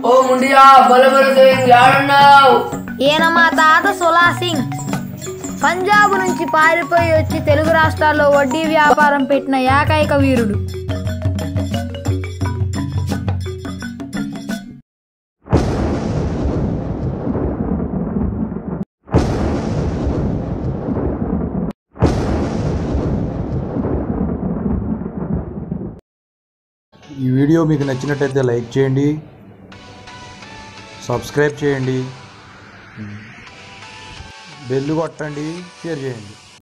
ఓ ముండియా బలబల సింగ్ యాడున్నావు ఈయన మా తాత సులా సింగ్ పంజాబ్ నుంచి పారిపోయి వచ్చి తెలుగు రాష్ట్రాల్లో వడ్డీ వ్యాపారం పెట్టిన ఏకైక వీరుడు ఈ వీడియో మీకు నచ్చినట్టయితే లైక్ చేయండి సబ్స్క్రైబ్ చేయండి బెల్ కొట్టండి షేర్ చేయండి